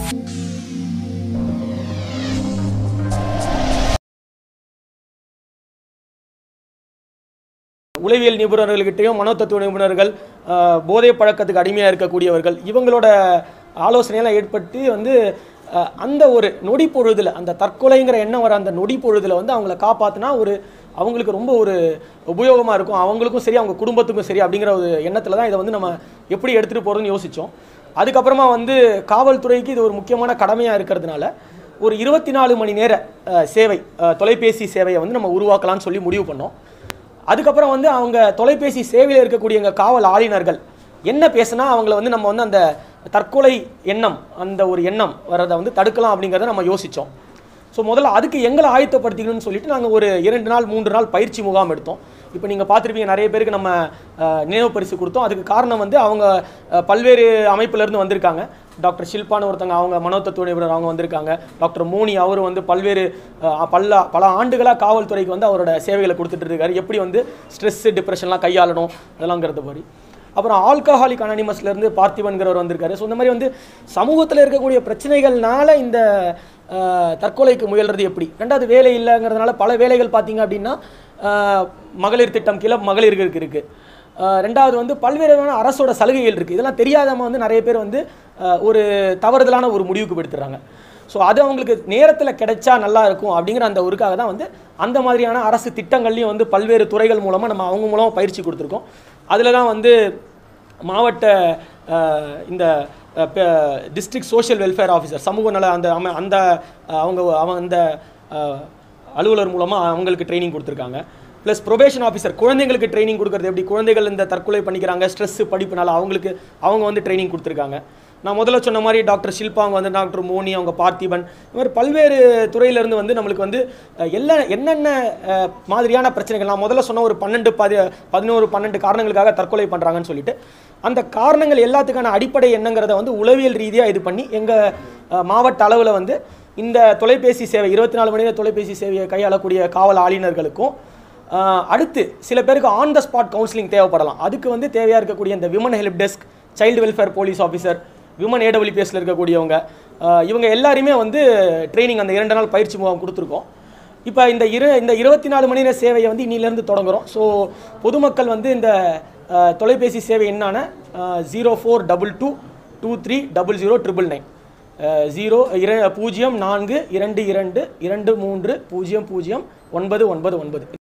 உளவியல் நிபுணர்கள்கிட்டயும் மனோதத்துவ நிபுணர்கள் ஆஹ், போதை பழக்கத்துக்கு அடிமையாக இருக்கக்கூடியவர்கள் இவங்களோட ஆலோசனையெல்லாம் ஏற்பட்டு வந்து ஆஹ், அந்த ஒரு நொடி பொழுதுல அந்த தற்கொலைங்கிற எண்ணம் வர அந்த நொடி பொழுதுல வந்து அவங்கள காப்பாற்றினா ஒரு அவங்களுக்கு ரொம்ப ஒரு உபயோகமாக இருக்கும் அவங்களுக்கும் சரி அவங்க குடும்பத்துக்கும் சரி அப்படிங்கிற ஒரு எண்ணத்தில் தான் இதை வந்து நம்ம எப்படி எடுத்துகிட்டு போகிறதுன்னு யோசித்தோம் அதுக்கப்புறமா வந்து காவல்துறைக்கு இது ஒரு முக்கியமான கடமையாக இருக்கிறதுனால ஒரு இருபத்தி நாலு மணி நேர ஆஹ், சேவை ஆஹ், தொலைபேசி சேவையை வந்து நம்ம உருவாக்கலாம்னு சொல்லி முடிவு பண்ணோம் அதுக்கப்புறம் வந்து அவங்க தொலைபேசி சேவையில் இருக்கக்கூடிய எங்கள் காவல் ஆளுநர்கள் என்ன பேசுனா அவங்கள வந்து நம்ம வந்து அந்த தற்கொலை எண்ணம் அந்த ஒரு எண்ணம் வரதை வந்து தடுக்கலாம் அப்படிங்கிறத நம்ம யோசித்தோம் ஸோ முதல்ல அதுக்கு எங்களை ஆயத்தப்படுத்திக்கணும்னு சொல்லிட்டு நாங்கள் ஒரு இரண்டு நாள் மூன்று நாள் பயிற்சி முகாம் எடுத்தோம் இப்போ நீங்கள் பார்த்துருப்பீங்க நிறைய பேருக்கு நம்ம அஹ், நினைவு பரிசு கொடுத்தோம் அதுக்கு காரணம் வந்து அவங்க அஹ், பல்வேறு அமைப்புலேருந்து வந்திருக்காங்க டாக்டர் ஷில்பான்னு ஒருத்தங்க அவங்க மனோதத்துவ நிபுணர் அவங்க வந்திருக்காங்க டாக்டர் மோனி அவர் வந்து பல்வேறு அஹ், பல பல ஆண்டுகளாக காவல்துறைக்கு வந்து அவரோட சேவைகளை கொடுத்துட்டு இருக்காரு எப்படி வந்து ஸ்ட்ரெஸ்ஸு டிப்ரெஷன்லாம் கையாளணும் அதெல்லாம்ங்கிறது மாதிரி அப்புறம் ஆல்கஹாலிக் அனானிமஸ்லேருந்து பார்த்திபன்கிறவர் வந்திருக்காரு ஸோ இந்த மாதிரி வந்து சமூகத்தில் இருக்கக்கூடிய பிரச்சனைகள்னால இந்த அஹ், தற்கொலைக்கு முயல்றது எப்படி ரெண்டாவது வேலை இல்லைங்கிறதுனால பல வேலைகள் பார்த்தீங்க அப்படின்னா அஹ், மகளிர் திட்டம் கீழே மகளிர்களுக்கு இருக்குது அஹ் ரெண்டாவது வந்து பல்வேறு விதமான அரசோட சலுகைகள் இருக்குது இதெல்லாம் தெரியாதவங்க வந்து நிறைய பேர் வந்து அஹ், ஒரு தவறுதலான ஒரு முடிவுக்கு எடுத்துறாங்க ஸோ அது அவங்களுக்கு நேரத்தில் கிடைச்சா நல்லா இருக்கும் அப்படிங்கிற அந்த ஒருக்காக தான் வந்து அந்த மாதிரியான அரசு திட்டங்கள்லையும் வந்து பல்வேறு துறைகள் மூலமாக நம்ம அவங்க மூலமாக பயிற்சி கொடுத்துருக்கோம் அதில் தான் வந்து மாவட்ட அஹ், இந்த டிஸ்ட்ரிக்ட் சோஷியல் வெல்ஃபேர் ஆஃபீஸர் சமூக நல அந்த அம- அந்த அஹ், அவங்க அவங்க அந்த அஹ், அலுவலர் மூலமாக அவங்களுக்கு ட்ரைனிங் கொடுத்துருக்காங்க ப்ளஸ் ப்ரொபேஷன் ஆஃபீஸர் குழந்தைங்களுக்கு ட்ரைனிங் கொடுக்குறது எப்படி குழந்தைகள் இந்த தற்கொலை பண்ணிக்கிறாங்க ஸ்ட்ரெஸ் படிப்புனால அவங்களுக்கு அவங்க வந்து ட்ரைனிங் கொடுத்துருக்காங்க நான் முதல்ல சொன்ன மாதிரி டாக்டர் ஷில்பா அவங்க வந்து டாக்டர் மோனி அவங்க பார்த்திபன் இந்த மாதிரி பல்வேறு துறையிலேருந்து வந்து நம்மளுக்கு வந்து அஹ், எல்லா என்னென்ன அஹ், மாதிரியான பிரச்சனைகள் நான் முதல்ல சொன்ன ஒரு பன்னெண்டு பதி பதினோரு பன்னெண்டு காரணங்களுக்காக தற்கொலை பண்ணுறாங்கன்னு சொல்லிட்டு அந்த காரணங்கள் எல்லாத்துக்கான அடிப்படை என்னங்கிறத வந்து உளவியல் ரீதியாக இது பண்ணி எங்கள் மாவட்ட அளவில் வந்து இந்த தொலைபேசி சேவை இருபத்தி நாலு மணி நேர தொலைபேசி சேவையை கையாளக்கூடிய காவல் ஆளுநர்களுக்கும் ஆஹ் அடுத்து சில பேருக்கு ஆன் த ஸ்பாட் கவுன்சிலிங் தேவைப்படலாம் அதுக்கு வந்து தேவையாக இருக்கக்கூடிய இந்த women help desk child welfare police officer women ஏடபிள்யூபிஎஸ்ல இருக்கக்கூடியவங்க ஆஹ் இவங்க எல்லாருமே வந்து ட்ரைனிங் அந்த இரண்டு நாள் பயிற்சி முகாம் கொடுத்துருக்கோம் இப்போ இந்த இரு இந்த இருபத்தி நாலு மணி நேர சேவையை வந்து இன்னிலேருந்து தொடங்குறோம் ஸோ பொதுமக்கள் வந்து இந்த ஆஹ் தொலைபேசி சேவை என்னான zero four double two two three double zero triple nine zero இர பூஜ்ஜியம் நான்கு இரண்டு இரண்டு இரண்டு மூன்று பூஜ்ஜியம் பூஜ்ஜியம் ஒன்பது ஒன்பது ஒன்பது